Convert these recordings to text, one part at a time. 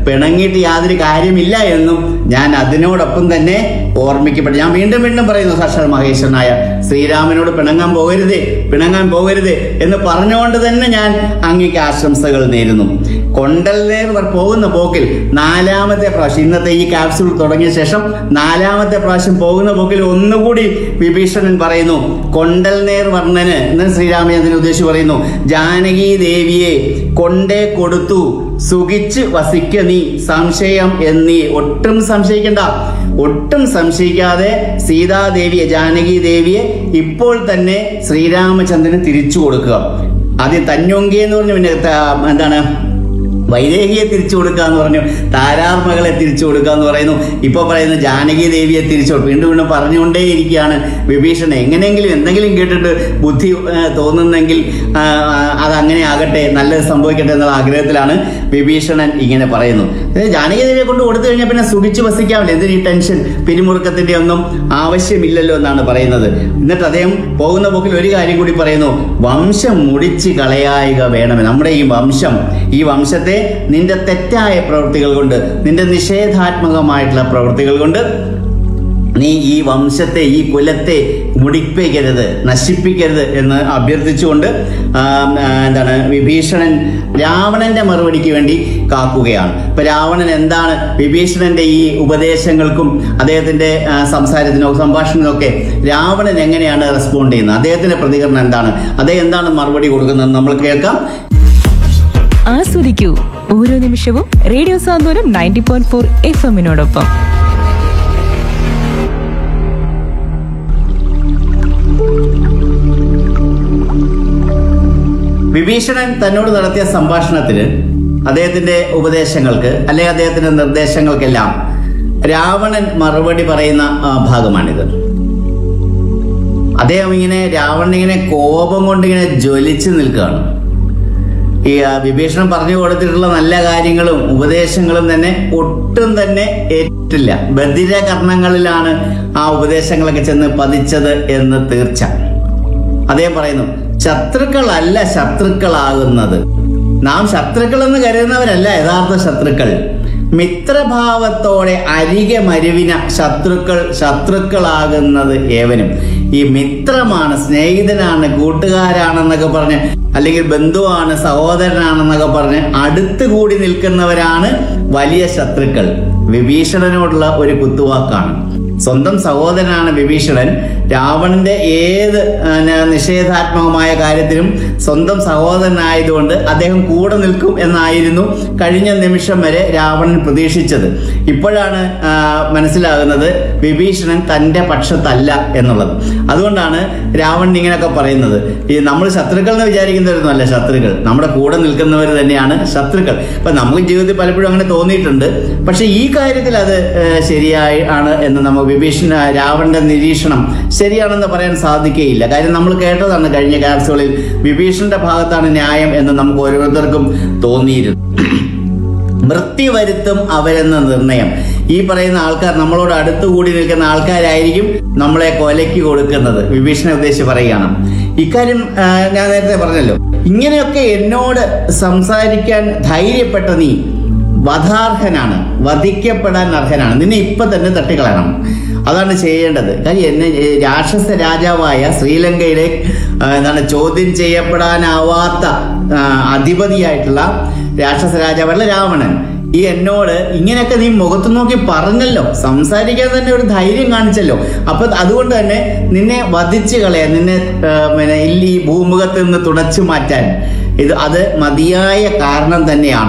പിണങ്ങിയിട്ട് യാതൊരു കാര്യമില്ല എന്നും ഞാൻ അതിനോടൊപ്പം തന്നെ ഓർമ്മിക്കപ്പെട്ടു ഞാൻ വീണ്ടും വീണ്ടും പറയുന്നു സാക്ഷാൽ മഹേശ്വരനായ ശ്രീരാമനോട് പിണങ്ങാൻ പോകരുതേ പിണങ്ങാൻ പോകരുതേ എന്ന് പറഞ്ഞുകൊണ്ട് തന്നെ ഞാൻ അങ്ങേക്ക് ആശംസകൾ നേരുന്നു കൊണ്ടൽ നേർ വർ പോകുന്ന പോക്കിൽ നാലാമത്തെ പ്രാവശ്യം ഇന്നത്തെ ഈ ക്യാപ്സ്യൂൾ തുടങ്ങിയ ശേഷം നാലാമത്തെ പ്രാവശ്യം പോകുന്ന പോക്കിൽ ഒന്നുകൂടി വിഭീഷണൻ പറയുന്നു കൊണ്ടൽ നേർ വർണ്ണന് എന്ന് ശ്രീരാമചന്ദ്രൻ ഉദ്ദേശിച്ച് പറയുന്നു ജാനകി ദേവിയെ കൊണ്ടേ കൊടുത്തു സുഖിച്ച് വസിക്ക നീ സംശയം എന്നീ ഒട്ടും സംശയിക്കണ്ട ഒട്ടും സംശയിക്കാതെ സീതാദേവിയെ ജാനകി ദേവിയെ ഇപ്പോൾ തന്നെ ശ്രീരാമചന്ദ്രന് തിരിച്ചു കൊടുക്കുക ആദ്യം തന്യൊങ്കി എന്ന് പറഞ്ഞു പിന്നെ ത- എന്താണ് വൈദേഹിയെ തിരിച്ചു കൊടുക്കുക എന്ന് പറഞ്ഞു താരാർ മകളെ തിരിച്ചു കൊടുക്കുക എന്ന് പറയുന്നു ഇപ്പൊ പറയുന്നു ജാനകി ദേവിയെ തിരിച്ചു കൊടുക്കും. വീണ്ടും വീണ്ടും പറഞ്ഞുകൊണ്ടേയിരിക്കുകയാണ് വിഭീഷണൻ എങ്ങനെയെങ്കിലും എന്തെങ്കിലും കേട്ടിട്ട് ബുദ്ധി ആ, തോന്നുന്നെങ്കിൽ ആ, ആ, അത് അങ്ങനെ ആകട്ടെ നല്ലത് സംഭവിക്കട്ടെ എന്നുള്ള ആഗ്രഹത്തിലാണ് വിഭീഷണൻ ഇങ്ങനെ പറയുന്നു ഇത് ജാനകി ദേവിയെ കൊണ്ട് കൊടുത്തു കഴിഞ്ഞാൽ പിന്നെ സുഖിച്ച് വസിക്കാമല്ലോ എന്തിന് ഈ ടെൻഷൻ പിരിമുറുക്കത്തിന്റെ ഒന്നും ആവശ്യമില്ലല്ലോ എന്നാണ് പറയുന്നത് എന്നിട്ട് അദ്ദേഹം പോകുന്ന പോക്കിൽ ഒരു കാര്യം കൂടി പറയുന്നു വംശം മുടിച്ച് കളയായിക വേണമെന്ന് നമ്മുടെ ഈ വംശം ഈ വംശത്തെ നിന്റെ തെറ്റായ പ്രവൃത്തികൾ കൊണ്ട് നിന്റെ നിഷേധാത്മകമായിട്ടുള്ള പ്രവൃത്തികൾ കൊണ്ട് നീ ഈ വംശത്തെ ഈ കുലത്തെ മുടിപ്പിക്കരുത് നശിപ്പിക്കരുത് എന്ന് അഭ്യർത്ഥിച്ചുകൊണ്ട് ആ, ആ, എന്താണ് വിഭീഷണൻ രാവണന്റെ മറുപടിക്ക് വേണ്ടി കാക്കുകയാണ് ഇപ്പൊ രാവണൻ എന്താണ് വിഭീഷണന്റെ ഈ ഉപദേശങ്ങൾക്കും അദ്ദേഹത്തിന്റെ ആ, സംസാരത്തിനോ സംഭാഷണത്തിനോ ഒക്കെ രാവണൻ എങ്ങനെയാണ് റെസ്പോണ്ട് ചെയ്യുന്നത് അദ്ദേഹത്തിന്റെ പ്രതികരണം എന്താണ് അദ്ദേഹം എന്താണ് മറുപടി കൊടുക്കുന്നത് നമ്മൾ കേൾക്കാം ആസ്വദിക്കൂ ഓരോ നിമിഷവും radio Santhwanam ninety point four F എമ്മിനോടൊപ്പം വിഭീഷണൻ തന്നോട് നടത്തിയ സംഭാഷണത്തിന് അദ്ദേഹത്തിന്റെ ഉപദേശങ്ങൾക്ക് അല്ലെങ്കിൽ അദ്ദേഹത്തിന്റെ നിർദ്ദേശങ്ങൾക്കെല്ലാം രാവണൻ മറുപടി പറയുന്ന ആ, ഭാഗമാണിത് അദ്ദേഹം ഇങ്ങനെ രാവണൻ ഇങ്ങനെ കോപം കൊണ്ട് ഇങ്ങനെ ജ്വലിച്ച് നിൽക്കുകയാണ് ഈ ആ, വിഭീഷണൻ പറഞ്ഞു കൊടുത്തിട്ടുള്ള നല്ല കാര്യങ്ങളും ഉപദേശങ്ങളും തന്നെ ഒട്ടും തന്നെ ഏറ്റില്ല ബധിരകർണങ്ങളിലാണ് ആ ഉപദേശങ്ങളൊക്കെ ചെന്ന് പതിച്ചത് എന്ന് തീർച്ച അദ്ദേഹം പറയുന്നു ശത്രുക്കളല്ല ശത്രുക്കളാകുന്നത് നാം ശത്രുക്കൾ എന്ന് കരുതുന്നവരല്ല യഥാർത്ഥ ശത്രുക്കൾ മിത്രഭാവത്തോടെ അരികെ മരുവിന ശത്രുക്കൾ ശത്രുക്കളാകുന്നത് ഏവനും ഈ മിത്രമാണ് സ്നേഹിതനാണ് കൂട്ടുകാരാണെന്നൊക്കെ പറഞ്ഞ് അല്ലെങ്കിൽ ബന്ധുവാണ് സഹോദരനാണെന്നൊക്കെ പറഞ്ഞ് അടുത്ത് കൂടി നിൽക്കുന്നവരാണ് വലിയ ശത്രുക്കൾ വിഭീഷണനോടുള്ള ഒരു കുത്തുവാക്കാണ് സ്വന്തം സഹോദരനാണ് വിഭീഷണൻ രാവണന്റെ ഏത് ആ, ന- നിഷേധാത്മകമായ കാര്യത്തിലും സ്വന്തം സഹോദരനായതുകൊണ്ട് അദ്ദേഹം കൂടെ നിൽക്കും എന്നായിരുന്നു കഴിഞ്ഞ നിമിഷം വരെ രാവണൻ പ്രതീക്ഷിച്ചത് ഇപ്പോഴാണ് ആ, മനസ്സിലാകുന്നത് വിഭീഷണൻ തന്റെ പക്ഷത്തല്ല എന്നുള്ളത് അതുകൊണ്ടാണ് രാവണൻ ഇങ്ങനെയൊക്കെ പറയുന്നത് ഈ നമ്മൾ ശത്രുക്കൾ എന്ന് വിചാരിക്കുന്നവരൊന്നും അല്ല ശത്രുക്കൾ നമ്മുടെ കൂടെ നിൽക്കുന്നവർ തന്നെയാണ് ശത്രുക്കൾ ഇപ്പൊ നമുക്ക് ജീവിതത്തിൽ പലപ്പോഴും അങ്ങനെ തോന്നിയിട്ടുണ്ട് പക്ഷെ ഈ കാര്യത്തിൽ അത് ഏഹ്, ശരിയായി ആണ് എന്ന് നമുക്ക് വിഭീഷണ രാവണന്റെ നിരീക്ഷണം ശരിയാണെന്ന് പറയാൻ സാധിക്കുകയില്ല കാര്യം നമ്മൾ കേട്ടതാണ് കഴിഞ്ഞ ക്യാപ്സുകളിൽ വിഭീഷണന്റെ ഭാഗത്താണ് ന്യായം എന്ന് നമുക്ക് ഓരോരുത്തർക്കും തോന്നിയിരുന്നു മൃത്യു വരുത്തും അവരെന്ന നിർണയം ഈ പറയുന്ന ആൾക്കാർ നമ്മളോട് അടുത്തുകൂടി നിൽക്കുന്ന ആൾക്കാരായിരിക്കും നമ്മളെ കൊലയ്ക്ക് കൊടുക്കുന്നത് വിഭീഷണ ഉദ്ദേശിച്ച് പറയുകയാണ് ഇക്കാര്യം ആ, ഞാൻ നേരത്തെ പറഞ്ഞല്ലോ ഇങ്ങനെയൊക്കെ എന്നോട് സംസാരിക്കാൻ ധൈര്യപ്പെട്ട നീ വധാർഹനാണ് വധിക്കപ്പെടാൻ അർഹനാണ് നിന്നെ ഇപ്പൊ തന്നെ തട്ടിക്കളയണം അതാണ് ചെയ്യേണ്ടത് കാര്യം എന്നെ ഏ, രാക്ഷസ രാജാവായ ശ്രീലങ്കയിലെ ആ, എന്താണ് ചോദ്യം ചെയ്യപ്പെടാനാവാത്ത ആ, അധിപതിയായിട്ടുള്ള രാക്ഷസ രാജാവല്ല രാവണൻ ഈ എന്നോട് ഇങ്ങനെയൊക്കെ നീ മുഖത്ത് നോക്കി പറഞ്ഞല്ലോ സംസാരിക്കാൻ തന്നെ ഒരു ധൈര്യം കാണിച്ചല്ലോ അപ്പൊ അതുകൊണ്ട് തന്നെ നിന്നെ വധിച്ചു കളയാൻ നിന്നെ ആ, പിന്നെ ഇല്ല ഈ ഭൂമുഖത്ത് നിന്ന് തുടച്ചു മാറ്റാൻ ഇത് അത് മതിയായ കാരണം തന്നെയാണ്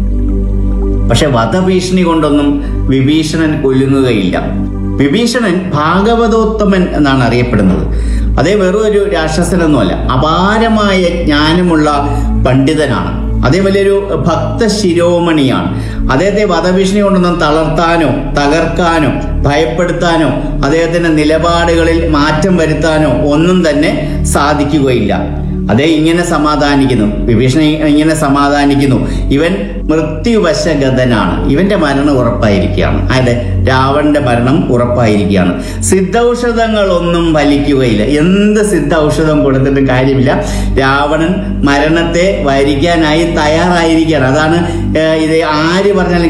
പക്ഷെ വധഭീഷണി കൊണ്ടൊന്നും വിഭീഷണൻ കൊല്ലുകയില്ല വിഭീഷണൻ ഭാഗവതോത്തമൻ എന്നാണ് അറിയപ്പെടുന്നത് അതേ വെറും ഒരു രാക്ഷസനൊന്നുമല്ല അപാരമായ ജ്ഞാനമുള്ള പണ്ഡിതനാണ് അതേ വലിയൊരു ഭക്ത ശിരോമണിയാണ് അദ്ദേഹത്തെ വധഭീഷണി കൊണ്ടൊന്നും തളർത്താനോ തകർക്കാനോ ഭയപ്പെടുത്താനോ അദ്ദേഹത്തിന്റെ നിലപാടുകളിൽ മാറ്റം വരുത്താനോ ഒന്നും തന്നെ സാധിക്കുകയില്ല അതേ ഇങ്ങനെ സമാധാനിക്കുന്നു വിഭീഷണൻ ഇങ്ങനെ സമാധാനിക്കുന്നു ഇവൻ മൃത്യുവശഗതനാണ് ഇവന്റെ മരണം ഉറപ്പായിരിക്കുകയാണ് അതെ രാവണന്റെ മരണം ഉറപ്പായിരിക്കുകയാണ് സിദ്ധൌഷധങ്ങളൊന്നും ഫലിക്കുകയില്ല എന്ത് സിദ്ധ ഔഷധം കൊടുത്തിട്ടും കാര്യമില്ല രാവണൻ മരണത്തെ വരിക്കാനായി തയ്യാറായിരിക്കുകയാണ് അതാണ് ഏഹ്, ഇത് ആര് പറഞ്ഞാലും